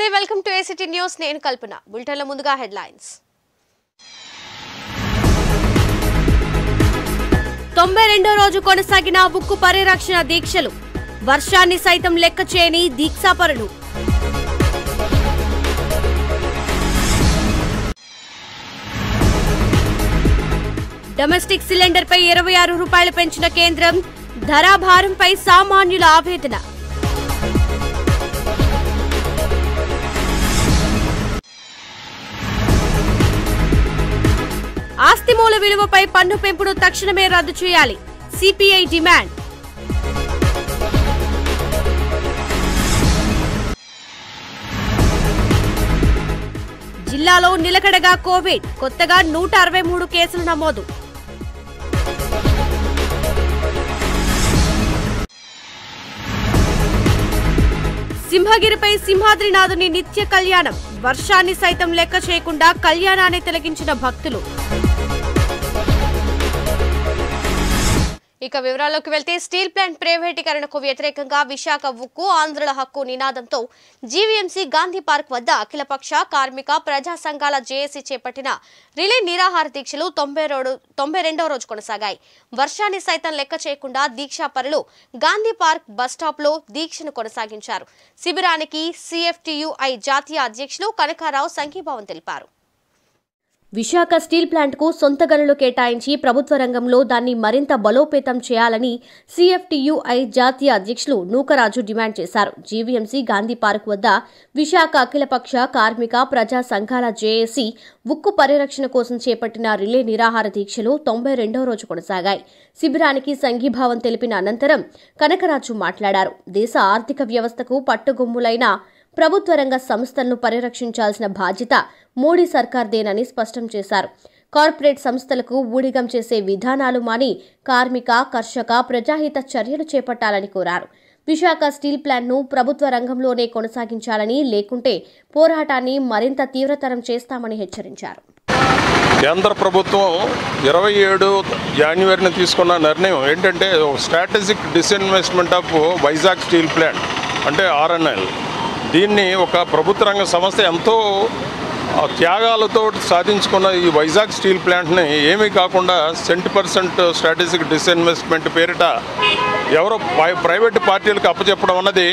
నమస్తే welcome to ACT news నేను కల్పన బులెటిన్ల ముందుగా హెడ్లైన్స్ తొంభై రెండో రోజు కొనసాగిన ఉక్కు పరిరక్షణ దీక్షలు వర్షాన్ని సైతం లెక్క చేయని దీక్షాపరులు డొమెస్టిక్ సిలిండర్ పై ఇరవై ఆరు రూపాయలు పెంచిన కేంద్రం ధరాభారంపై సామాన్యుల ఆవేదన ఆస్తి మూల విలువపై పన్ను పెంపును తక్షణమే రద్దు చేయాలి సిపిఐ డిమాండ్ జిల్లాలో నిలకడగా కోవిడ్ కొత్తగా నూట అరవై మూడు కేసులు నమోదు సింహగిరిపై సింహాద్రినాథుని నిత్య కళ్యాణం వర్షాన్ని సైతం లెక్క చేయకుండా కళ్యాణాన్ని తిలకించిన భక్తులు ఇక వివరాల్లోకి వెళ్తే స్టీల్ ప్లాంట్ ప్రైవేటీకరణకు వ్యతిరేకంగా విశాఖ ఉక్కు ఆంధ్రుల హక్కు నినాదంతో జీవీఎంసీ గాంధీ పార్క్ వద్ద అఖిలపక్ష కార్మిక ప్రజా సంఘాల జేఏసీ చేపట్టిన రిలే నిరాహార దీక్షలు తొంభై రోడు తొంభై రెండో రోజు కొనసాగాయి వర్షాన్ని సైతం లెక్క చేయకుండా దీక్షాపరులు గాంధీ పార్క్ బస్టాప్లో దీక్షను కొనసాగించారు శిబిరానికి సిఎఫ్టియుఐ జాతీయ అధ్యక్షులు కనకారావు సంఘీభావం తెలిపారు విశాఖ స్టీల్ ప్లాంట్కు సొంత గనులు కేటాయించి ప్రభుత్వ రంగంలో దాన్ని మరింత బలోపేతం చేయాలని సిఎఫ్టియుఐ జాతీయ అధ్యక్షులు నూకరాజు డిమాండ్ చేశారు జీవీఎంసీ గాంధీ పార్క్ వద్ద విశాఖ అఖిలపక్ష కార్మిక ప్రజా సంఘాల జేఏసీ ఉక్కు పరిరక్షణ కోసం చేపట్టిన రిలే నిరాహార దీక్షలు తొంభై రెండో రోజు కొనసాగాయి శిబిరానికి సంఘీభావం తెలిపిన అనంతరం కనకరాజు మాట్లాడారు దేశ ఆర్థిక వ్యవస్థకు పట్టుగొమ్ములైన ప్రభుత్వ రంగ సంస్థలను పరిరక్షించాల్సిన బాధ్యత మోడీ సర్కార్దేనని స్పష్టం చేశారు కార్పొరేట్ సంస్థలకు ఊడిగం చేసే విధానాలు మాని కార్మిక కర్షక ప్రజాహిత చర్యలు చేపట్టాలని కోరారు విశాఖ స్టీల్ ప్లాంట్ను ప్రభుత్వ రంగంలోనే కొనసాగించాలని లేకుంటే పోరాటాన్ని మరింత తీవ్రతరం చేస్తామని హెచ్చరించారు కేంద్ర ప్రభుత్వం ఇరవై ఏడు జాన్యువరిని తీసుకున్న నిర్ణయం ఏంటంటే strategic disinvestment of Vizag steel plant అంటే ఆర్ఎన్ఎల్ దీన్ని ఒక ప్రభుత్వ రంగ సంస్థ ఎంతో ఆ, త్యాగాలతో సాధించుకున్న ఈ వైజాగ్ స్టీల్ ప్లాంట్ని ఏమీ కాకుండా సెంట్ పర్సెంట్ స్ట్రాటజిక్ డిస్ఇన్వెస్ట్మెంట్ పేరిట ఎవరో ప్రై- ప్రైవేట్ పార్టీలకు అప్పచెప్పడం అన్నది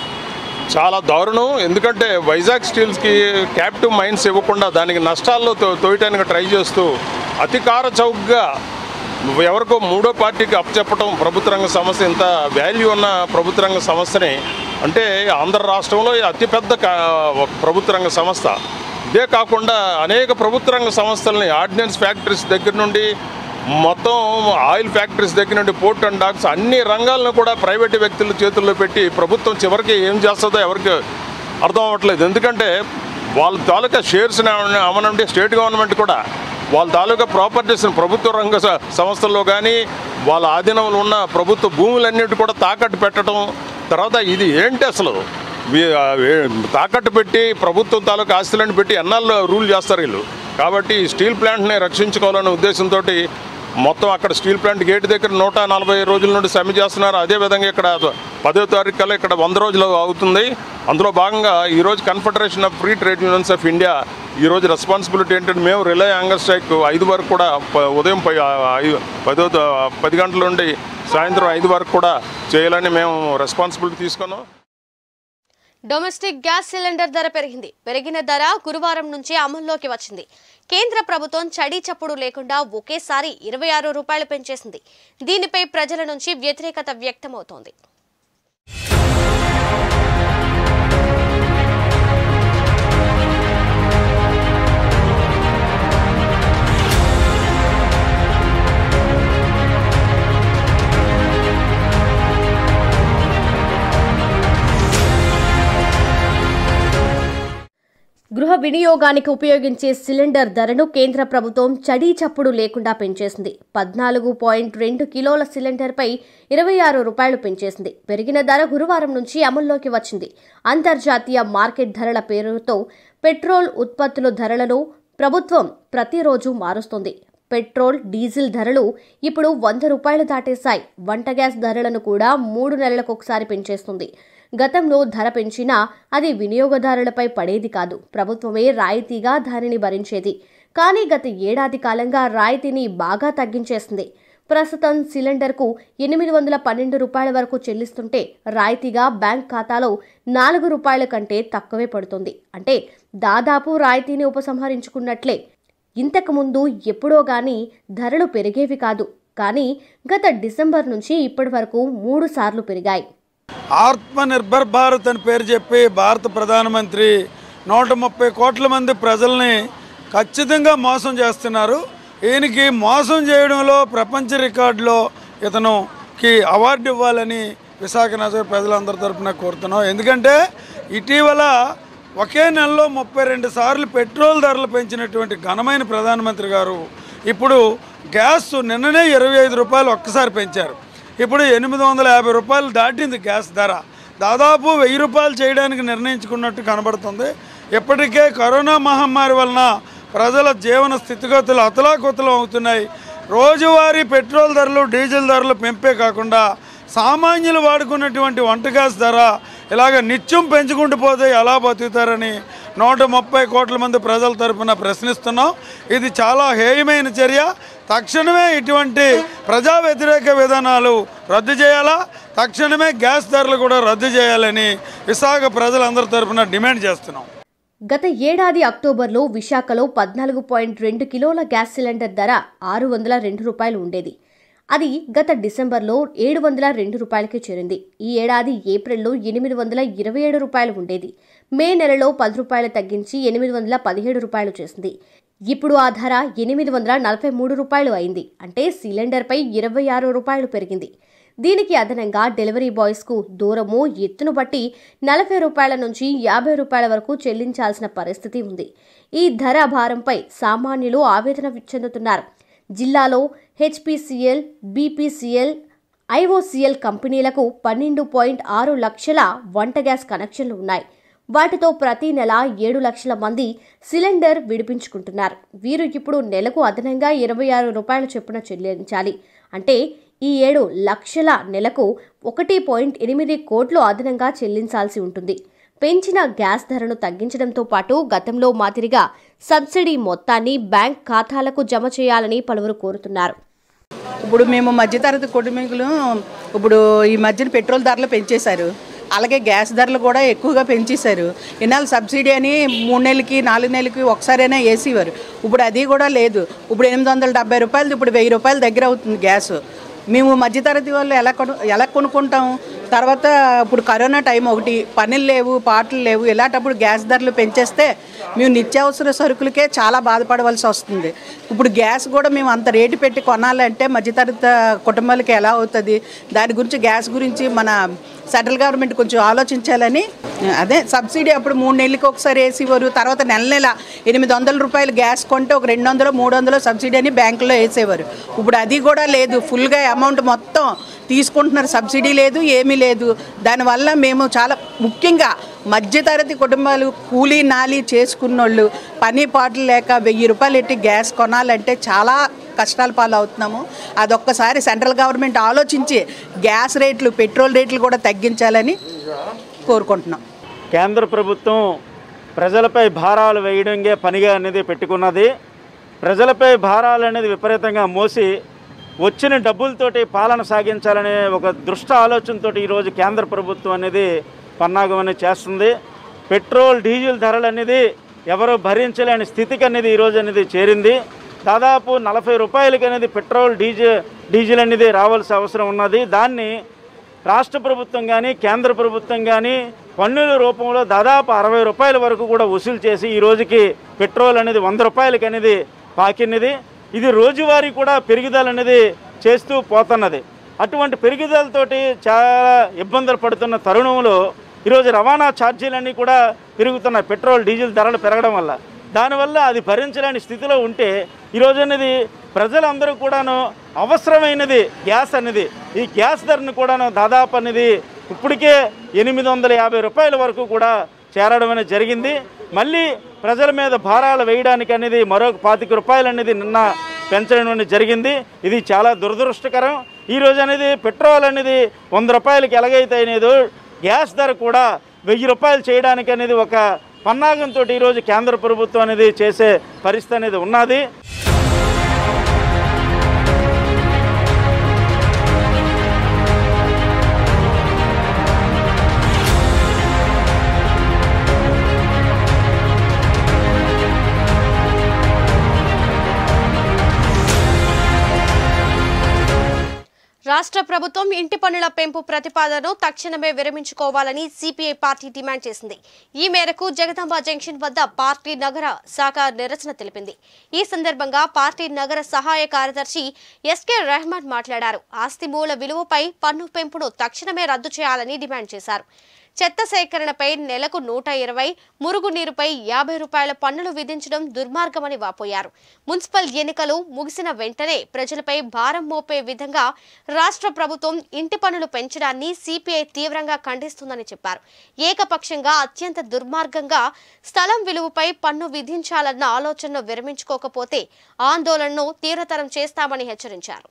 చాలా దారుణం ఎందుకంటే వైజాగ్ స్టీల్స్కి క్యాపిటివ్ మైన్స్ ఇవ్వకుండా దానికి నష్టాల్లో తో- తోయటానికి ట్రై చేస్తూ అతికార చౌకగా ఎవరికో మూడో పార్టీకి అప్పచెప్పటం ప్రభుత్వ రంగ సంస్థ ఇంత వాల్యూ ఉన్న ప్రభుత్వ రంగ సంస్థని అంటే ఆంధ్ర రాష్ట్రంలో ఈ అతిపెద్ద కా- ప్రభుత్వ రంగ సంస్థ ఇదే కాకుండా అనేక ప్రభుత్వ రంగ సంస్థలని ఆర్డినెన్స్ ఫ్యాక్టరీస్ దగ్గర నుండి మొత్తం ఆయిల్ ఫ్యాక్టరీస్ దగ్గర నుండి పోర్ట్ అండ్ డాక్స్ అన్ని రంగాలను కూడా ప్రైవేట్ వ్యక్తుల చేతుల్లో పెట్టి ప్రభుత్వం చివరికి ఏం చేస్తుందో ఎవరికి అర్థం అవ్వట్లేదు ఎందుకంటే వాళ్ళ తాలూకా షేర్స్ అవనండి స్టేట్ గవర్నమెంట్ కూడా వాళ్ళ తాలూకా ప్రాపర్టీస్ని ప్రభుత్వ రంగ స- సంస్థల్లో కానీ వాళ్ళ ఆధీనంలో ఉన్న ప్రభుత్వ భూములన్నిటి కూడా తాకట్టు పెట్టడం తర్వాత ఇది ఏంటి అసలు వీ- ఆ, ఏ- తాకట్టు పెట్టి ప్రభుత్వం తాలూకా ఆస్తులను పెట్టి ఎన్నాళ్ళు రూల్ చేస్తారు వీళ్ళు కాబట్టి ఈ స్టీల్ ప్లాంట్ని రక్షించుకోవాలనే ఉద్దేశంతో మొత్తం అక్కడ స్టీల్ ప్లాంట్ గేట్ దగ్గర నూట నలభై రోజుల నుండి సమ్మె చేస్తున్నారు అదేవిధంగా ఇక్కడ పదో తారీఖు కల్లా ఇక్కడ వంద రోజులు అవుతుంది అందులో భాగంగా ఈరోజు confederation of free trade unions of India ఈరోజు రెస్పాన్సిబిలిటీ ఏంటంటే మేము రిలే యాంగర్ స్ట్రైక్ ఐదు వరకు కూడా ప- ఉదయం ప- ఐ- పదో త- పది గంటల నుండి సాయంత్రం ఐదు వరకు కూడా చేయాలని మేము రెస్పాన్సిబిలిటీ తీసుకున్నాం డొమెస్టిక్ గ్యాస్ సిలిండర్ ధర పెరిగింది పెరిగిన ధర గురువారం నుంచి అమల్లోకి వచ్చింది కేంద్ర ప్రభుత్వం చడీ చప్పుడు లేకుండా ఒకేసారి ఇరవై ఆరు రూపాయలు పెంచేసింది దీనిపై ప్రజల నుంచి వ్యతిరేకత వ్యక్తమవుతోంది గృహ వినియోగానికి ఉపయోగించే సిలిండర్ ధరను కేంద్ర ప్రభుత్వం చడీ చప్పుడు లేకుండా పెంచేసింది పద్నాలుగు పాయింట్ రెండు కిలోల సిలిండర్పై ఇరవై ఆరు రూపాయలు పెంచేసింది పెరిగిన ధర గురువారం నుంచి అమల్లోకి వచ్చింది అంతర్జాతీయ మార్కెట్ ధరల పేరుతో పెట్రోల్ ఉత్పత్తుల ధరలను ప్రభుత్వం ప్రతిరోజు మారుస్తుంది పెట్రోల్ డీజిల్ ధరలు ఇప్పుడు వంద రూపాయలు దాటేశాయి వంట గ్యాస్ ధరలను కూడా మూడు నెలలకు ఒకసారి పెంచేస్తుంది గతంలో ధర పెంచినా అది వినియోగదారులపై పడేది కాదు ప్రభుత్వమే రాయితీగా దానిని భరించేది కానీ గత ఏడాది కాలంగా రాయితీని బాగా తగ్గించేసింది ప్రస్తుతం సిలిండర్కు ఎనిమిది వందల పన్నెండు రూపాయల వరకు చెల్లిస్తుంటే రాయితీగా బ్యాంక్ ఖాతాలో నాలుగు రూపాయల కంటే తక్కువే పడుతుంది అంటే దాదాపు రాయితీని ఉపసంహరించుకున్నట్లే ఇంతకు ముందు ఎప్పుడో గాని ధరలు పెరిగేవి కాదు కానీ గత డిసెంబర్ నుంచి ఇప్పటి వరకు మూడు సార్లు పెరిగాయి ఆత్మ నిర్భర్ భారత్ అని పేరు చెప్పి భారత ప్రధానమంత్రి నూట ముప్పై కోట్ల మంది ప్రజల్ని ఖచ్చితంగా మోసం చేస్తున్నారు ఈయనకి మోసం చేయడంలో ప్రపంచ రికార్డులో ఇతనుకి అవార్డు ఇవ్వాలని విశాఖ నగర ప్రజలందరి తరపున కోరుతున్నాం ఎందుకంటే ఇటీవల ఒకే నెలలో ముప్పై రెండు సార్లు పెట్రోల్ ధరలు పెంచినటువంటి ఘనమైన ప్రధానమంత్రి గారు ఇప్పుడు గ్యాస్ నిన్ననే ఇరవై ఐదు రూపాయలు ఒక్కసారి పెంచారు ఇప్పుడు ఎనిమిది వందల యాభై రూపాయలు దాటింది గ్యాస్ ధర దాదాపు వెయ్యి రూపాయలు చేయడానికి నిర్ణయించుకున్నట్టు కనబడుతుంది ఇప్పటికే కరోనా మహమ్మారి వలన ప్రజల జీవన స్థితిగతులు అతలాకుతలం అవుతున్నాయి రోజువారీ పెట్రోల్ ధరలు డీజిల్ ధరలు పెంపే కాకుండా సామాన్యులు వాడుకున్నటువంటి వంట గ్యాస్ ధర ఇలాగ నిత్యం పెంచుకుంటూ పోతే ఎలా బతుకుతారని నూట ముప్పై కోట్ల మంది ప్రజల తరపున ప్రశ్నిస్తున్నాం ఇది చాలా హేయమైన చర్య తక్షణమే ఇటువంటి ప్రజా వ్యతిరేక విధానాలు రద్దు చేయాలా తక్షణమే గ్యాస్ ధరలు కూడా రద్దు చేయాలని విశాఖ ప్రజలందరి తరపున డిమాండ్ చేస్తున్నాం గత ఏడాది అక్టోబర్లో విశాఖలో పద్నాలుగు పాయింట్ రెండు కిలోల గ్యాస్ సిలిండర్ ధర ఆరు వందల రెండు రూపాయలు ఉండేది అది గత డిసెంబర్లో ఏడు వందల రెండు రూపాయలకి చేరింది ఈ ఏడాది ఏప్రిల్లో ఎనిమిది వందల ఇరవై ఏడు రూపాయలు ఉండేది మే నెలలో పది రూపాయలు తగ్గించి ఎనిమిది వందల పదిహేడు రూపాయలు చేసింది ఇప్పుడు ఆ ధర ఎనిమిది వందల నలభై మూడు రూపాయలు అయింది అంటే సిలిండర్పై ఇరవై ఆరు రూపాయలు పెరిగింది దీనికి అదనంగా డెలివరీ బాయ్స్కు దూరము ఎత్తును బట్టి నలభై రూపాయల నుంచి యాభై రూపాయల వరకు చెల్లించాల్సిన పరిస్థితి ఉంది ఈ ధర భారంపై సామాన్యులు ఆవేదన చెందుతున్నారు జిల్లాలో హెచ్పిసిఎల్ బీపీసీఎల్ ఐఓసీఎల్ కంపెనీలకు పన్నెండు పాయింట్ ఆరు లక్షల వంట గ్యాస్ కనెక్షన్లు ఉన్నాయి వాటితో ప్రతి నెల ఏడు లక్షల మంది సిలిండర్ విడిపించుకుంటున్నారు వీరు ఇప్పుడు నెలకు అదనంగా ఇరవై ఆరు రూపాయల చొప్పున చెల్లించాలి అంటే ఈ ఏడు లక్షల నెలకు ఒకటి పాయింట్ ఎనిమిది కోట్లు అదనంగా చెల్లించాల్సి ఉంటుంది పెంచిన గ్యాస్ ధరను తగ్గించడంతో పాటు గతంలో మాదిరిగా సబ్సిడీ మొత్తాన్ని బ్యాంక్ ఖాతాలకు జమ చేయాలని పలువురు కోరుతున్నారు ఇప్పుడు మేము మధ్యతరగతి కుటుంబీకులు ఇప్పుడు ఈ మధ్యన పెట్రోల్ ధరలు పెంచేశారు అలాగే గ్యాస్ ధరలు కూడా ఎక్కువగా పెంచేశారు ఇన్నాళ్ళు సబ్సిడీ అని మూడు నెలలకి నాలుగు నెలలకి ఒకసారైనా వేసేవారు ఇప్పుడు అది కూడా లేదు ఇప్పుడు ఎనిమిది వందల డెబ్బై రూపాయలు ఇప్పుడు వెయ్యి రూపాయల దగ్గర అవుతుంది గ్యాస్ మేము మధ్యతరగతి వాళ్ళు ఎలా కొను ఎలా కొనుక్కుంటాం తర్వాత ఇప్పుడు కరోనా టైం ఒకటి పనులు లేవు పాటలు లేవు ఇలాంటప్పుడు గ్యాస్ ధరలు పెంచేస్తే మేము నిత్యావసర సరుకులకే చాలా బాధపడవలసి వస్తుంది ఇప్పుడు గ్యాస్ కూడా మేము అంత రేటు పెట్టి కొనాలంటే మధ్యతరగతి కుటుంబాలకి ఎలా అవుతుంది దాని గురించి గ్యాస్ గురించి మన సెంట్రల్ గవర్నమెంట్ కొంచెం ఆలోచించాలని అదే సబ్సిడీ అప్పుడు మూడు నెలలకి ఒకసారి వేసేవారు తర్వాత నెల నెల ఎనిమిది వందల రూపాయలు గ్యాస్ కొంటే ఒక రెండు వందలు మూడు వందలు సబ్సిడీ అని బ్యాంకులో వేసేవారు ఇప్పుడు అది కూడా లేదు ఫుల్గా అమౌంట్ మొత్తం తీసుకుంటున్నారు సబ్సిడీ లేదు ఏమీ లేదు దానివల్ల మేము చాలా ముఖ్యంగా మధ్యతరగతి కుటుంబాలు కూలీ నాలి చేసుకున్నోళ్ళు పని పాటలు లేక వెయ్యి రూపాయలు ఎట్టి గ్యాస్ కొనాలంటే చాలా కష్టాల పాలు అవుతున్నాము అదొక్కసారి సెంట్రల్ గవర్నమెంట్ ఆలోచించి గ్యాస్ రేట్లు పెట్రోల్ రేట్లు కూడా తగ్గించాలని కోరుకుంటున్నాం కేంద్ర ప్రభుత్వం ప్రజలపై భారాలు వేయడంగే పనిగా అనేది పెట్టుకున్నది ప్రజలపై భారాలు అనేది విపరీతంగా మోసి వచ్చిన డబ్బులతోటి పాలన సాగించాలనే ఒక దృష్ట ఆలోచనతోటి ఈరోజు కేంద్ర ప్రభుత్వం అనేది పన్నాగం అనేది చేస్తుంది పెట్రోల్ డీజిల్ ధరలు అనేది ఎవరు భరించలేని స్థితికి అనేది ఈరోజు అనేది చేరింది దాదాపు నలభై రూపాయలకి అనేది పెట్రోల్ డీజిల్ డీజిల్ అనేది రావాల్సిన అవసరం ఉన్నది దాన్ని రాష్ట్ర ప్రభుత్వం కానీ కేంద్ర ప్రభుత్వం కానీ పన్నుల రూపంలో దాదాపు అరవై రూపాయల వరకు కూడా వసూలు చేసి ఈ రోజుకి పెట్రోల్ అనేది వంద రూపాయలకి అనేది పాకినది ఇది రోజువారీ కూడా పెరుగుదల అనేది చేస్తూ పోతున్నది అటువంటి పెరుగుదలతోటి చాలా ఇబ్బందులు పడుతున్న తరుణంలో ఈరోజు రవాణా ఛార్జీలన్నీ కూడా పెరుగుతున్నాయి పెట్రోల్ డీజిల్ ధరలు పెరగడం వల్ల దానివల్ల అది భరించలేని స్థితిలో ఉంటే ఈరోజు అనేది ప్రజలందరూ కూడాను అవసరమైనది గ్యాస్ అనేది ఈ గ్యాస్ ధరను కూడాను దాదాపు అనేది ఇప్పటికే ఎనిమిది వందల యాభై రూపాయల వరకు కూడా చేరడం అనేది జరిగింది మళ్ళీ ప్రజల మీద భారాలు వేయడానికి అనేది మరొక పాతిక రూపాయలు అనేది నిన్న పెంచడం అనేది జరిగింది ఇది చాలా దురదృష్టకరం ఈ రోజు అనేది పెట్రోల్ అనేది వంద రూపాయలకి ఎలాగైతే అనేది గ్యాస్ ధర కూడా వెయ్యి రూపాయలు చేయడానికి అనేది ఒక పన్నాగంతో ఈరోజు కేంద్ర ప్రభుత్వం అనేది చేసే పరిస్థితి అనేది ఉన్నది రాష్ట్ర ప్రభుత్వం ఇంటి పన్నుల పెంపు ప్రతిపాదనను తక్షణమే విరమించుకోవాలని సిపిఐ పార్టీ డిమాండ్ చేసింది ఈ మేరకు జగదాంబ జంక్షన్ వద్ద పార్టీ నగర శాఖ నిరసన తెలిపింది ఈ సందర్భంగా పార్టీ నగర సహాయ కార్యదర్శి ఎస్కే రెహమాన్ మాట్లాడారు ఆస్తి మూల విలువపై పన్ను పెంపును తక్షణమే రద్దు చేయాలని డిమాండ్ చేశారు చెత్త సేకరణపై నెలకు నూట ఇరవై మురుగునీరుపై యాభై రూపాయల పన్నులు విధించడం దుర్మార్గమని వాపోయారు మున్సిపల్ ఎన్నికలు ముగిసిన వెంటనే ప్రజలపై భారం మోపే విధంగా రాష్ట్ర ప్రభుత్వం ఇంటి పన్నులు పెంచడాన్ని సిపిఐ తీవ్రంగా ఖండిస్తుందని చెప్పారు ఏకపక్షంగా అత్యంత దుర్మార్గంగా స్థలం విలువపై పన్ను విధించాలన్న ఆలోచనను విరమించుకోకపోతే ఆందోళనను తీవ్రతరం చేస్తామని హెచ్చరించారు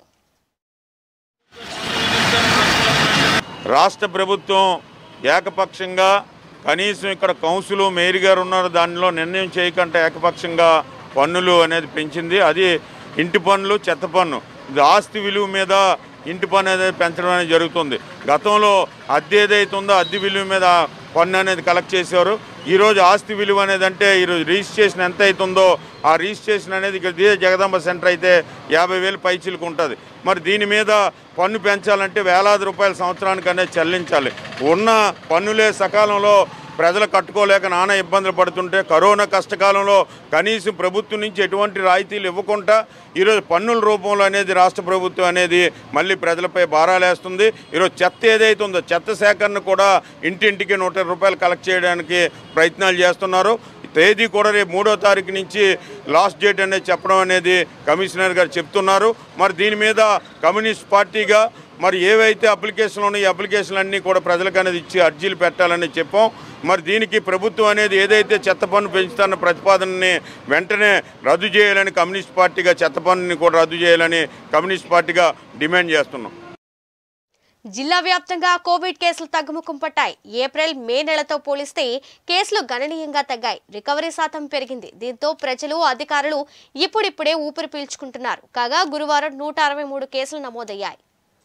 రాష్ట్ర ప్రభుత్వం ఏకపక్షంగా కనీసం ఇక్కడ కౌన్సిల్ మేయర్ గారు ఉన్నారు దానిలో నిర్ణయం చేయకుండా ఏకపక్షంగా పన్నులు అనేది పెంచింది అది ఇంటి పన్నులు చెత్త పన్ను ఇది ఆస్తి విలువ మీద ఇంటి పన్ను అనేది పెంచడం అనేది జరుగుతుంది గతంలో అద్దె ఏదైతే ఉందో అద్దె విలువ మీద పన్ను అనేది కలెక్ట్ చేసేవారు ఈరోజు ఆస్తి విలువ అనేది అంటే ఈరోజు రిజిస్ట్రేషన్ ఎంత అవుతుందో ఆ రిజిస్ట్రేషన్ అనేది ఇక్కడ ఇదే జగదాంబ సెంటర్ అయితే యాభై వేలు పైచీలకు ఉంటుంది మరి దీని మీద పన్ను పెంచాలంటే వేలాది రూపాయల సంవత్సరానికి అనేది చెల్లించాలి ఉన్న పన్నులే సకాలంలో ప్రజలు కట్టుకోలేక నానా ఇబ్బందులు పడుతుంటే కరోనా కష్టకాలంలో కనీసం ప్రభుత్వం నుంచి ఎటువంటి రాయితీలు ఇవ్వకుండా ఈరోజు పన్నుల రూపంలో అనేది రాష్ట్ర ప్రభుత్వం అనేది మళ్ళీ ప్రజలపై భారాలేస్తుంది ఈరోజు చెత్త ఏదైతే ఉందో చెత్త సేకరణ కూడా ఇంటింటికి నూట ఇరవై రూపాయలు కలెక్ట్ చేయడానికి ప్రయత్నాలు చేస్తున్నారు తేదీ కూడా రేపు మూడో తారీఖు నుంచి లాస్ట్ డేట్ అనేది చెప్పడం అనేది కమిషనర్ గారు చెప్తున్నారు మరి దీని మీద కమ్యూనిస్ట్ పార్టీగా మరి ఏవైతే అప్లికేషన్లు ఉన్నాయో ఈ అప్లికేషన్లు అన్నీ కూడా ప్రజలకు అనేది ఇచ్చి అర్జీలు పెట్టాలని చెప్పాం మరి దీనికి ప్రభుత్వం అనేది ఏదైతే చెత్త పన్ను పెంచుతున్న ప్రతిపాదనని వెంటనే రద్దు చేయాలని కమ్యూనిస్ట్ పార్టీగా చెత్త పన్నుని కూడా రద్దు చేయాలని కమ్యూనిస్ట్ పార్టీగా డిమాండ్ చేస్తున్నాం జిల్లా వ్యాప్తంగా కోవిడ్ కేసులు తగ్గుముఖం పట్టాయి ఏప్రిల్ మే నెలతో పోలిస్తే కేసులు గణనీయంగా తగ్గాయి రికవరీ శాతం పెరిగింది దీంతో ప్రజలు అధికారులు ఇప్పుడిప్పుడే ఊపిరి పీల్చుకుంటున్నారు కాగా గురువారం నూట అరవై మూడు కేసులు నమోదయ్యాయి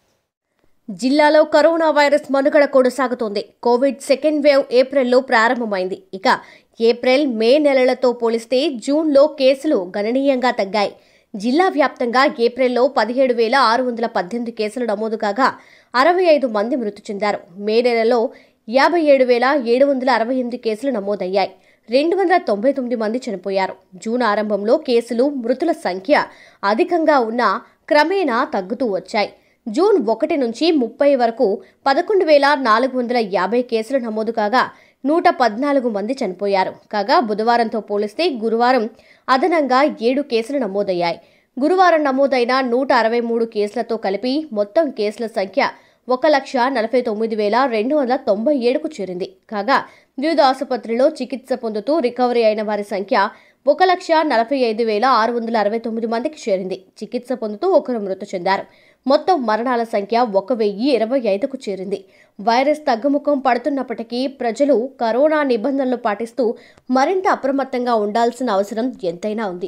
జిల్లాలో కరోనా వైరస్ మనుగడ కొనసాగుతోంది కోవిడ్ సెకండ్ వేవ్ ఏప్రిల్లో ప్రారంభమైంది ఇక ఏప్రిల్ మే నెలలతో పోలిస్తే జూన్లో కేసులు గణనీయంగా తగ్గాయి జిల్లా వ్యాప్తంగా ఏప్రిల్లో పదిహేడు వేల ఆరు వందల పద్దెనిమిది కేసులు నమోదు కాగా అరవై ఐదు మంది మృతి చెందారు మే నెలలో యాభై ఏడు వేల ఏడు వందల అరవై ఎనిమిది కేసులు నమోదయ్యాయి రెండు వందల తొంభై తొమ్మిది మంది చనిపోయారు జూన్ ఆరంభంలో కేసులు మృతుల సంఖ్య అధికంగా ఉన్నా క్రమేణా తగ్గుతూ వచ్చాయి జూన్ ఒకటి నుంచి ముప్పై వరకు పదకొండు వేల నాలుగు వందల యాభై కేసులు నమోదు కాగా నూట పద్నాలుగు మంది చనిపోయారు కాగా బుధవారంతో పోలిస్తే గురువారం అదనంగా ఏడు కేసులు నమోదయ్యాయి గురువారం నమోదైన నూట అరవై మూడు కేసులతో కలిపి మొత్తం కేసుల సంఖ్య ఒక లక్ష నలభై తొమ్మిది వేల రెండు వందల తొంభై ఏడుకు చేరింది కాగా వివిధ ఆసుపత్రిలో చికిత్స పొందుతూ రికవరీ అయిన వారి సంఖ్య ఒక లక్ష నలభై ఐదు వేల ఆరు వందల అరవై తొమ్మిది మందికి చేరింది చికిత్స పొందుతూ ఒకరు మృతి చెందారు మొత్తం మరణాల సంఖ్య ఒక వెయ్యి ఇరవై ఐదుకు చేరింది వైరస్ తగ్గుముఖం పడుతున్నప్పటికీ ప్రజలు కరోనా నిబంధనలు పాటిస్తూ మరింత అప్రమత్తంగా ఉండాల్సిన అవసరం ఎంతైనా ఉంది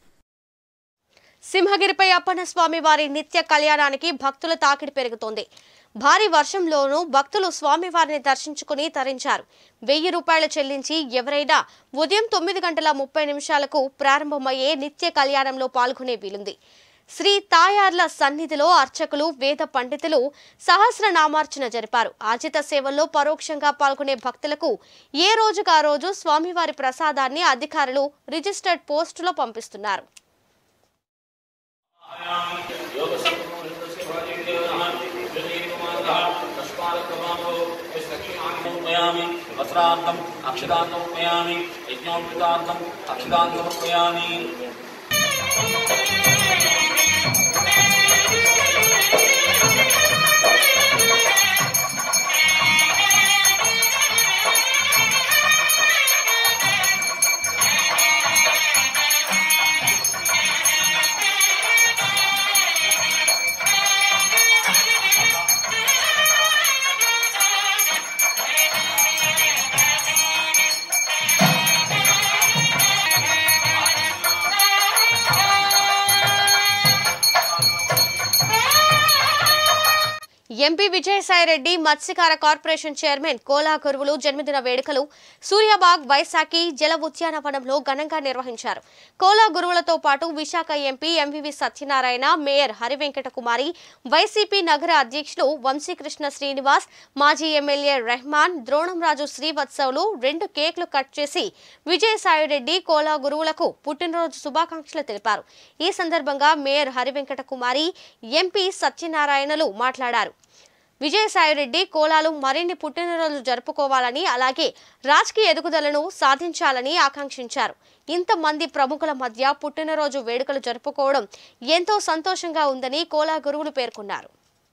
సింహగిరిపై అప్పన్న స్వామి వారి నిత్య కళ్యాణానికి భక్తుల తాకిడి పెరుగుతోంది భారీ వర్షంలోనూ భక్తులు స్వామివారిని దర్శించుకుని తరించారు వెయ్యి రూపాయలు చెల్లించి ఎవరైనా ఉదయం తొమ్మిది గంటల ముప్పై నిమిషాలకు ప్రారంభమయ్యే నిత్య కళ్యాణంలో పాల్గొనే వీలుంది శ్రీ తాయార్ల సన్నిధిలో అర్చకులు వేద పండితులు సహస్రనామార్చన జరిపారు ఆజిత సేవల్లో పరోక్షంగా పాల్గొనే భక్తులకు ఏ రోజుకు ఆ రోజు స్వామివారి ప్రసాదాన్ని అధికారులు రిజిస్టర్డ్ పోస్టులో పంపిస్తున్నారు సమర్పయామి వస్త్రాంతం అక్షదాంతం ఉపయామి యజ్ఞోపేతాంతం అక్షదాంతం ఉపయామి ఎంపీ విజయసాయిరెడ్డి మత్స్యకార కార్పొరేషన్ చైర్మన్ కోలా గురువులు జన్మదిన వేడుకలు సూర్యాబాగ్ వైశాఖి జల ఉద్యానవనంలో ఘనంగా నిర్వహించారు కోలా గురువులతో పాటు విశాఖ ఎంపీ ఎంవివి సత్యనారాయణ మేయర్ హరివెంకట కుమారి వైసీపీ నగర అధ్యక్షులు వంశీకృష్ణ శ్రీనివాస్ మాజీ ఎమ్మెల్యే రెహమాన్ ద్రోణంరాజు శ్రీవత్సవులు రెండు కేక్లు కట్ చేసి విజయసాయిరెడ్డి కోలా గురువులకు పుట్టినరోజు శుభాకాంక్షలు తెలిపారు ఈ సందర్భంగా మేయర్ హరివెంకట కుమారి ఎంపీ సత్యనారాయణలు మాట్లాడారు విజయసాయిరెడ్డి కోలాలు మరిన్ని పుట్టినరోజులు జరుపుకోవాలని అలాగే రాజకీయ ఎదుగుదలను సాధించాలని ఆకాంక్షించారు ఇంతమంది ప్రముఖుల మధ్య పుట్టినరోజు వేడుకలు జరుపుకోవడం ఎంతో సంతోషంగా ఉందని కోలా గురువులు పేర్కొన్నారు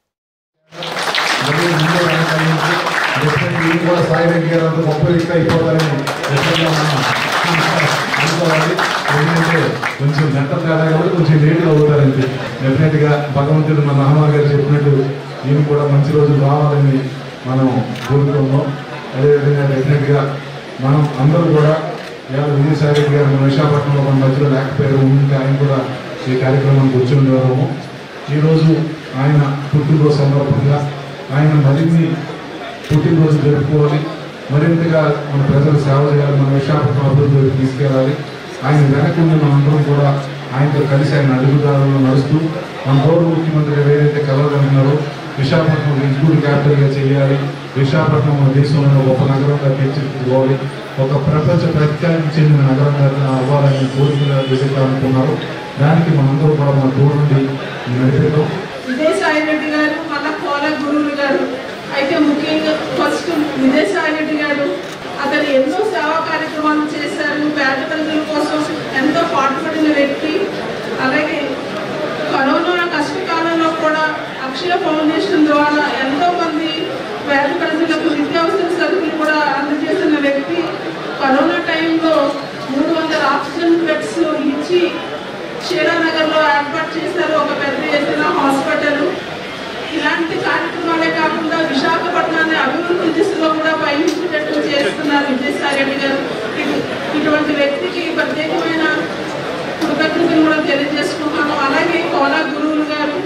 మళ్ళీ ముందు వెనకాల డెఫినెట్లీ మీరు కూడా సాయి రెడ్డి గారు అంత గొప్ప వ్యక్తి అయిపోతారని డెఫినెట్గా మనం అనుకోవాలి ఎందుకంటే కొంచెం గంట తేడా కాబట్టి కొంచెం లేట్గా అవుతారండి డెఫినెట్గా భగవంతుడు మన రామారావు గారు చెప్పినట్టు ఈయన కూడా మంచి రోజులు రావాలని మనం కోరుకుందాం అదేవిధంగా డెఫినెట్గా మనం అందరూ కూడా ఇవాళ విజయసాయి రెడ్డి గారు మన విశాఖపట్నంలో మన మధ్యలో లేకపోయారు ఉంటే ఆయన కూడా ఈ కార్యక్రమానికి వచ్చి ఉండేవారము ఈరోజు ఆయన పుట్టినరోజు సందర్భంగా ఆయన మరిన్ని పుట్టినరోజు జరుపుకోవాలి మరింతగా మన ప్రజలు సేవ చేయాలి మన విశాఖపట్నం అభివృద్ధిలోకి తీసుకెళ్ళాలి ఆయన వెనకుండి మనందరం కూడా ఆయనతో కలిసి ఆయన అడుగుదారులను నడుస్తూ మన గౌరవ ముఖ్యమంత్రి గారు ఏదైతే కలవగలిగినారో విశాఖపట్నం ఎగ్జిక్యూటివ్ క్యాపిటల్గా చేయాలి విశాఖపట్నం మన దేశంలో గొప్ప నగరంగా తీర్చిదిద్దుకోవాలి ఒక ప్రపంచ ప్రఖ్యాతి చెందిన నగరంగా అవ్వాలని కోరికలు ఏదైతే అనుకున్నారో దానికి మనందరూ కూడా మన తోడుండి నడిపిద్దాం విజయసాయి రెడ్డి గారు మళ్ళా కోల గురువులు గారు అయితే ముఖ్యంగా ఫస్ట్ విజయసాయి రెడ్డి గారు అతను ఎన్నో సేవా కార్యక్రమాలు చేశారు పేద ప్రజల కోసం ఎంతో పాటుపడిన వ్యక్తి అలాగే కరోనా కష్టకాలంలో కూడా అక్షయ ఫౌండేషన్ ద్వారా ఎంతో మంది పేద ప్రజలకు నిత్యావసర సరుకులు కూడా అందజేసిన వ్యక్తి కరోనా టైంలో మూడు వందల ఆక్సిజన్ బెడ్స్ ఇచ్చి క్షీరానగర్లో ఏర్పాటు చేశారు ఒక పెద్ద ఎత్తున హాస్పిటల్ ఇలాంటి కార్యక్రమాలే కాకుండా విశాఖపట్నాన్ని అభివృద్ధి దిశలో కూడా పయనించేటట్టు చేస్తున్నారు విజయసాయి రెడ్డి గారు ఇటు- ఇటువంటి వ్యక్తికి ప్రత్యేకమైన కృతజ్ఞతలు కూడా తెలియజేసుకుంటాను అలాగే కోలా గురువులు గారు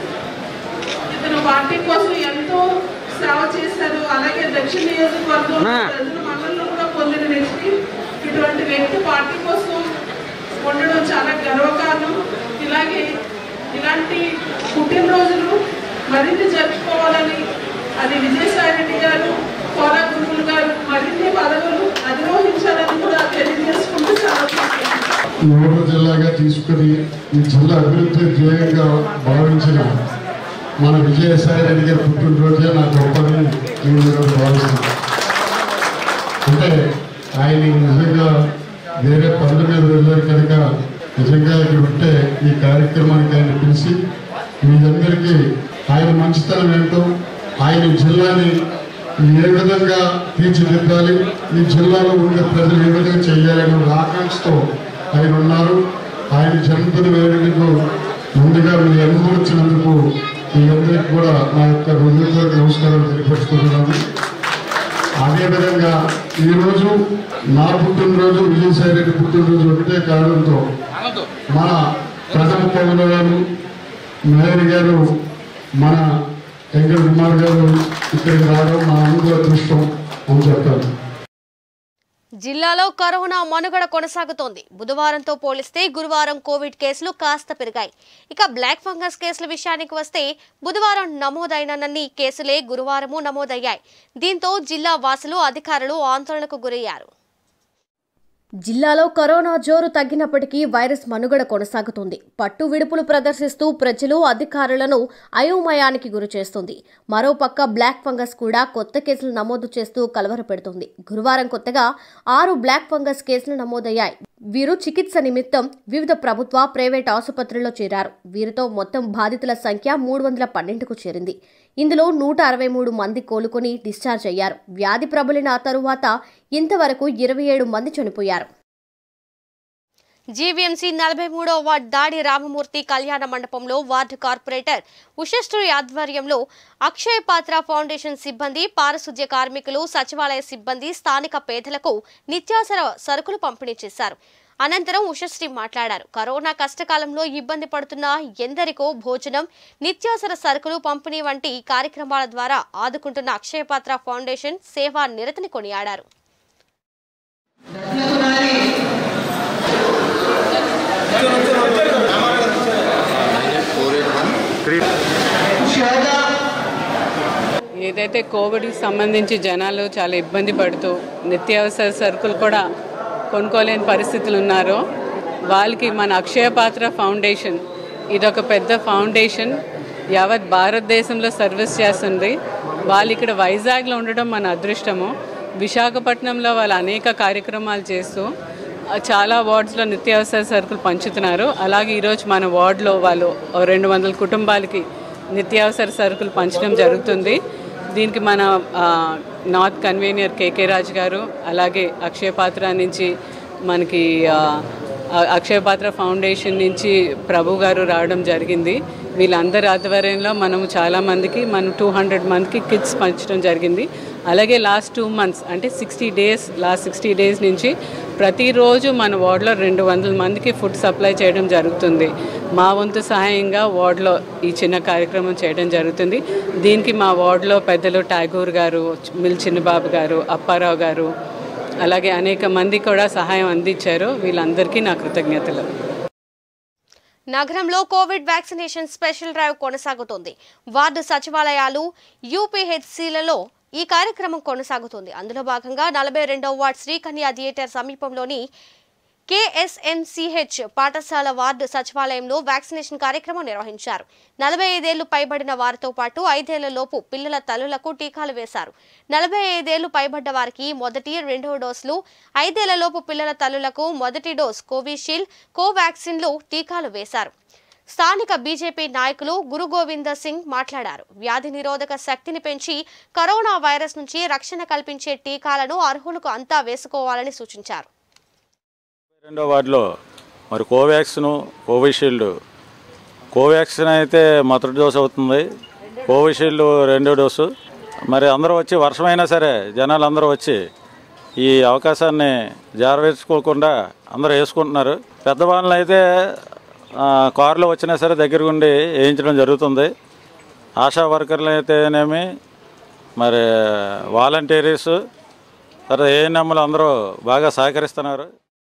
ఇతను పార్టీ కోసం ఎంతో సేవ చేశారు అలాగే దక్షిణ నియోజకవర్గం ప్రజల మన్నలను కూడా పొందిన వ్యక్తి ఇటువంటి వ్యక్తి పార్టీ కోసం ఉండడం చాలా గర్వకారణం ఇలాగే ఇలాంటి పుట్టినరోజులు మరిన్ని జరుపుకోవాలని అది విజయసాయి రెడ్డి గారు కోలా గురువులు గారు మరిన్ని పదవులు అధిరోహించాలని కూడా తెలియజేసుకుంటూ సెలవు ఈ ఊరు జిల్లాగా తీసుకుని ఈ జిల్లా అభివృద్ధి ధ్యేయంగా భావించిన మన విజయసాయి రెడ్డి గారి పుట్టినరోజే నా గొప్పని నేను ఈరోజు భావిస్తున్నాను అంటే ఆయన నిజంగా వేరే పనుల మీద వెళ్ళారు కనుక నిజంగా ఇక్కడ ఉంటే ఈ కార్యక్రమానికి ఆయన పిలిచి మీరందరికీ ఆయన మంచితనం ఏంటో ఆయన జిల్లాని ఏ విధంగా తీర్చిదిద్దాలి ఈ జిల్లాలో ఉండే ప్రజలు ఏ విధంగా చేయాలనే ఒక ఆకాంక్షతో ఆయన ఉన్నారు ఆయన జన్మదిన వేడుకకు ముందుగా మీ అందరూ వచ్చినందుకు మీ అందరికీ కూడా నా యొక్క హృదయపూర్వక నమస్కారం తెలియపరుచుకుంటున్నాను అదేవిధంగా ఈరోజు నా పుట్టినరోజు విజయసాయి రెడ్డి పుట్టినరోజు ఒకటే కారణంతో మన ప్రథమ పౌరుల గారు మేయర్ గారు మన వెంకట కుమార్ గారు ఇక్కడికి రావడం మా అందరూ అదృష్టం అని చెప్తాను జిల్లాలో కరోనా మనుగడ కొనసాగుతోంది బుధవారంతో పోలిస్తే గురువారం కోవిడ్ కేసులు కాస్త పెరిగాయి ఇక బ్లాక్ ఫంగస్ కేసుల విషయానికి వస్తే బుధవారం నమోదైనన్ని కేసులే గురువారము నమోదయ్యాయి దీంతో జిల్లా వాసులు అధికారులు ఆందోళనకు గురయ్యారు జిల్లాలో కరోనా జోరు తగ్గినప్పటికీ వైరస్ మనుగడ కొనసాగుతుంది పట్టు విడుపులు ప్రదర్శిస్తూ ప్రజలు అధికారులను అయోమయానికి గురి చేస్తుంది మరోపక్క బ్లాక్ ఫంగస్ కూడా కొత్త కేసులు నమోదు చేస్తూ కలవరపెడుతుంది గురువారం కొత్తగా ఆరు బ్లాక్ ఫంగస్ కేసులు నమోదయ్యాయి వీరు చికిత్స నిమిత్తం వివిధ ప్రభుత్వ ప్రైవేట్ ఆసుపత్రుల్లో చేరారు వీరితో మొత్తం బాధితుల సంఖ్య మూడు వందల పన్నెండుకు చేరింది ఇందులో నూట అరవై మూడు మంది కోలుకొని డిశ్చార్జ్ అయ్యారు వ్యాధి ప్రబలిన తరువాత ఇంతవరకు ఇరవై ఏడు మంది చనిపోయారు జీవీఎంసీ నలభై మూడో వార్డ్ దాడి రామమూర్తి కళ్యాణ మండపంలో వార్డు కార్పొరేటర్ ఉషశ్రీ ఆధ్వర్యంలో అక్షయ పాత్ర ఫౌండేషన్ సిబ్బంది పారిశుద్ధ్య కార్మికులు సచివాలయ సిబ్బంది స్థానిక పేదలకు నిత్యావసర సరుకులు పంపిణీ చేశారు అనంతరం ఉషశ్రీ మాట్లాడారు కరోనా కష్టకాలంలో ఇబ్బంది పడుతున్న ఎందరికో భోజనం నిత్యావసర సరుకులు పంపిణీ వంటి కార్యక్రమాల ద్వారా ఆదుకుంటున్న అక్షయపాత్ర ఫౌండేషన్ సేవా నిరతిని కొనియాడారు ఏదైతే కోవిడ్కి సంబంధించి జనాలు చాలా ఇబ్బంది పడుతూ నిత్యావసర సరుకులు కూడా కొనుక్కోలేని పరిస్థితులు ఉన్నారో వాళ్ళకి మన అక్షయ పాత్ర ఫౌండేషన్ ఇదొక పెద్ద ఫౌండేషన్ యావత్ భారతదేశంలో సర్వీస్ చేస్తుంది వాళ్ళు ఇక్కడ వైజాగ్లో ఉండడం మన అదృష్టము విశాఖపట్నంలో వాళ్ళు అనేక కార్యక్రమాలు చేస్తూ ఆ, చాలా వార్డ్స్లో నిత్యావసర సరుకులు పంచుతున్నారు అలాగే ఈరోజు మన వార్డులో వాళ్ళు ఓ రెండు వందల కుటుంబాలకి నిత్యావసర సరుకులు పంచడం జరుగుతుంది దీనికి మన ఆ, నార్త్ కన్వీనియర్ కేకే రాజ్ గారు అలాగే అక్షయ పాత్ర నుంచి మనకి ఆ, ఆ, అక్షయ పాత్ర ఫౌండేషన్ నుంచి ప్రభు గారు రావడం జరిగింది వీళ్ళందరి ఆధ్వర్యంలో మనము చాలామందికి మనం టూ హండ్రెడ్ మందికి కిట్స్ పంచడం జరిగింది అలాగే లాస్ట్ టూ మంత్స్ అంటే sixty days last sixty days నుంచి ప్రతిరోజు మన వార్డులో రెండు వందల మందికి ఫుడ్ సప్లై చేయడం జరుగుతుంది మా వంతు సహాయంగా వార్డులో ఈ చిన్న కార్యక్రమం చేయడం జరుగుతుంది దీనికి మా వార్డులో పెద్దలు ఠాగూర్ గారు మిల్ చిన్నబాబు గారు అప్పారావు గారు అలాగే అనేక మంది కూడా సహాయం అందించారు వీళ్ళందరికీ నా కృతజ్ఞతలు నగరంలో కోవిడ్ వ్యాక్సినేషన్ స్పెషల్ డ్రైవ్ కొనసాగుతోంది వార్డు సచివాలయాలు యూపీహెచ్సిలలో ఈ కార్యక్రమం కొనసాగుతుంది అందులో భాగంగా నలభై రెండవ వార్డ్ శ్రీకన్య థియేటర్ సమీపంలోని కేఎస్ఎంసిహెచ్ పాఠశాల వార్డు సచివాలయంలో వ్యాక్సినేషన్ కార్యక్రమం నిర్వహించారు నలభై ఐదేళ్లు పైబడిన వారితో పాటు ఐదేళ్ల లోపు పిల్లల తల్లులకు టీకాలు వేశారు నలభై ఐదేళ్లు పైబడ్డ వారికి మొదటి రెండవ డోసులు ఐదేళ్ల లోపు పిల్లల తల్లులకు మొదటి డోస్ కోవిషీల్డ్ కోవాక్సిన్లు టీకాలు వేశారు స్థానిక బీజేపీ నాయకులు గురు గోవింద సింగ్ మాట్లాడారు వ్యాధి నిరోధక శక్తిని పెంచి కరోనా వైరస్ నుంచి రక్షణ కల్పించే టీకాలను అర్హులకు అంతా వేసుకోవాలని సూచించారు రెండో వార్డులో మరి కోవాక్సిన్ కోవిషీల్డ్ కోవాక్సిన్ అయితే మొదటి డోసు అవుతుంది కోవిషీల్డ్ రెండో డోసు మరి అందరూ వచ్చి వర్షమైనా సరే జనాలు అందరూ వచ్చి ఈ అవకాశాన్ని జారవేసుకోకుండా అందరూ వేసుకుంటున్నారు పెద్దవాళ్ళని అయితే ఆ, కారులో వచ్చినా సరే దగ్గర ఉండి వేయించడం జరుగుతుంది ఆశా వర్కర్లు అయితేనేమి మరి వాలంటీర్స్ తర్వాత ఏఎన్ఎంలు అందరూ బాగా సహకరిస్తున్నారు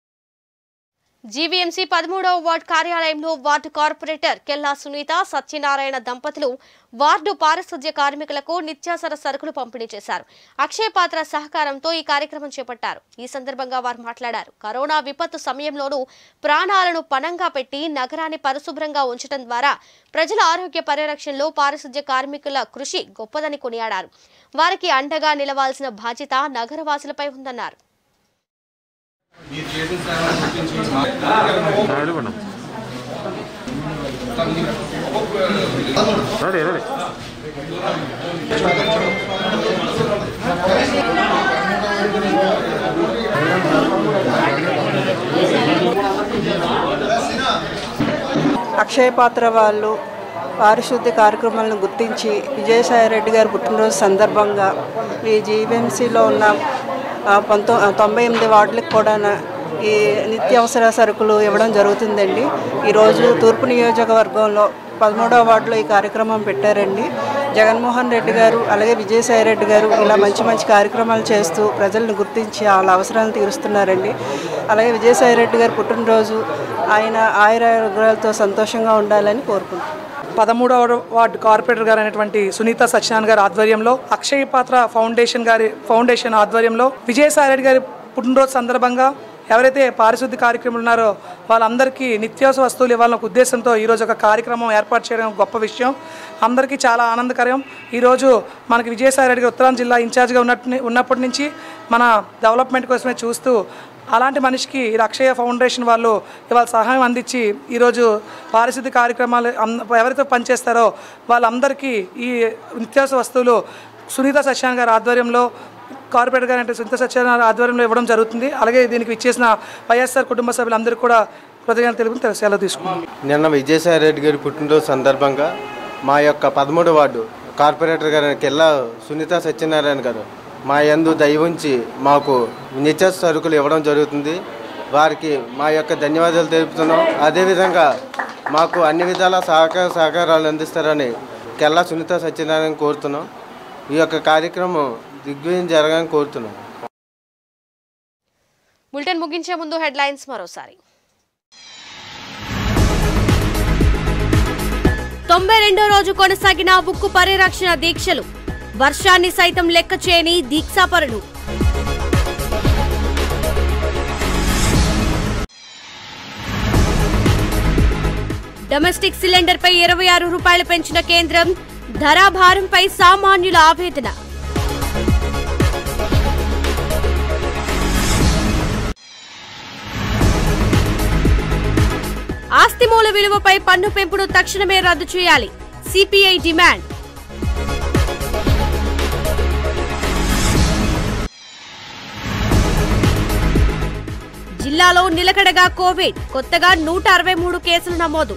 జీవీఎంసీ పదమూడవ వార్డు కార్యాలయంలో వార్డు కార్పొరేటర్ కెల్లా సునీత సత్యనారాయణ దంపతులు వార్డు పారిశుద్ధ్య కార్మికులకు నిత్యావసర సరుకులు పంపిణీ చేశారు అక్షయ పాత్ర సహకారంతో ఈ కార్యక్రమం చేపట్టారు ఈ సందర్భంగా వారు మాట్లాడారు కరోనా విపత్తు సమయంలోనూ ప్రాణాలను పణంగా పెట్టి నగరాన్ని పరిశుభ్రంగా ఉంచడం ద్వారా ప్రజల ఆరోగ్య పరిరక్షణలో పారిశుద్ధ్య కార్మికుల కృషి గొప్పదని కొనియాడారు వారికి అండగా నిలవాల్సిన బాధ్యత నగరవాసులపై ఉందన్నారు అక్షయ పాత్ర వాళ్ళు పారిశుద్ధ్య కార్యక్రమాలను గుర్తించి విజయసాయిరెడ్డి గారి పుట్టినరోజు సందర్భంగా ఈ జీవీఎంసీలో ఉన్న ఆ, పంతొ ఆ, తొంభై ఎనిమిది వార్డులకు కూడా ఈ నిత్యావసర సరుకులు ఇవ్వడం జరుగుతుందండి ఈరోజు తూర్పు నియోజకవర్గంలో పదమూడవ వార్డులో ఈ కార్యక్రమం పెట్టారండి జగన్మోహన్ రెడ్డి గారు అలాగే విజయసాయి రెడ్డి గారు ఇలా మంచి మంచి కార్యక్రమాలు చేస్తూ ప్రజలను గుర్తించి వాళ్ళ అవసరాలను తీరుస్తున్నారండి అలాగే విజయసాయి రెడ్డి గారు పుట్టినరోజు ఆయన ఆయురారోగ్యాలతో సంతోషంగా ఉండాలని కోరుకుంటున్నాను పదమూడవ వార్డు కార్పొరేటర్ గారు అయినటువంటి సునీత సత్యనారాయణ గారి ఆధ్వర్యంలో అక్షయ పాత్ర ఫౌండేషన్ గారి ఫౌండేషన్ ఆధ్వర్యంలో విజయసాయి రెడ్డి గారి పుట్టినరోజు సందర్భంగా ఎవరైతే పారిశుద్ధ్య కార్యక్రమాలు ఉన్నారో వాళ్ళందరికీ నిత్యావసర వస్తువులు ఇవ్వాలన్న ఒక ఉద్దేశంతో ఈరోజు ఒక కార్యక్రమం ఏర్పాటు చేయడం ఒక గొప్ప విషయం అందరికీ చాలా ఆనందకరం ఈరోజు మనకి విజయసాయి రెడ్డి గారు ఉత్తరాంధ్ర జిల్లా ఇన్ఛార్జ్గా ఉన్నట్టు ఉన్నప్పటి నుంచి మన డెవలప్మెంట్ కోసమే చూస్తూ అలాంటి మనిషికి ఈ అక్షయ ఫౌండేషన్ వాళ్ళు ఇవాళ సహాయం అందించి ఈరోజు పారిశుద్ధ్య కార్యక్రమాలు అం- ఎవరైతే పనిచేస్తారో వాళ్ళందరికీ ఈ నిత్యావసర వస్తువులు సునీత సత్యాన్ గారి ఆధ్వర్యంలో కార్పొరేటర్ గారు అంటే సునీత సత్యనారాయణ గారి ఆధ్వర్యంలో ఇవ్వడం జరుగుతుంది అలాగే దీనికి ఇచ్చేసిన వైఎస్ఆర్ కుటుంబ సభ్యులందరికీ కూడా కృతజ్ఞతలు తెలుపుతూ సెలవు తీసుకున్నాం నిన్న విజయసాయి రెడ్డి గారి పుట్టినరోజు సందర్భంగా మా యొక్క పదమూడు వార్డు కార్పొరేటర్ గారు కెల్లా సునీత సత్యనారాయణ గారు మా యందు దయ ఉంచి మాకు నిత్య సరుకులు ఇవ్వడం జరుగుతుంది వారికి మా యొక్క ధన్యవాదాలు తెలుపుతున్నాం అదేవిధంగా మాకు అన్ని విధాల సహకార సహకారాలు అందిస్తారని కెల్లా సునీత సత్యనారాయణ కోరుతున్నాం ఈ యొక్క కార్యక్రమం దిగ్విజయం జరగాలని కోరుతున్నాం బులెటిన్ ముగించే ముందు హెడ్లైన్స్ మరోసారి తొంభై రెండో రోజు కొనసాగిన ఉక్కు పరిరక్షణ దీక్షలు వర్షాన్ని సైతం లెక్క చేయని దీక్షాపరులు డొమెస్టిక్ సిలిండర్ పై ఇరవై ఆరు రూపాయలు పెంచిన కేంద్రం ధరాభారంపై సామాన్యుల ఆవేదన ఆస్తి మూల విలువపై పన్ను పెంపును తక్షణమే రద్దు చేయాలి సిపిఐ డిమాండ్ జిల్లాలో నిలకడగా కోవిడ్ కొత్తగా నూట అరవై మూడు కేసులు నమోదు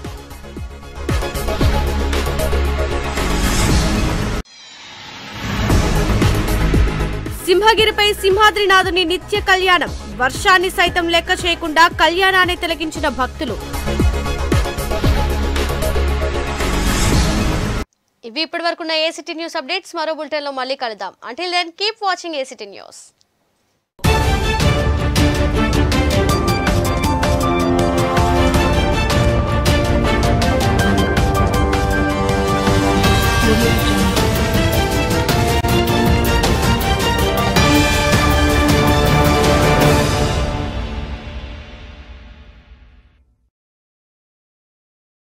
సింహగిరిపై సింహాద్రినాథుని నిత్య కళ్యాణం వర్షాన్ని సైతం లెక్క చేయకుండా కళ్యాణాన్ని తిలకించిన భక్తులు ఇవి ఇప్పటి వరకున్న ఏసిటీ న్యూస్ అప్డేట్స్ మరో బులెటిన్లో మళ్ళీ కలుద్దాం until then keep watching ACT news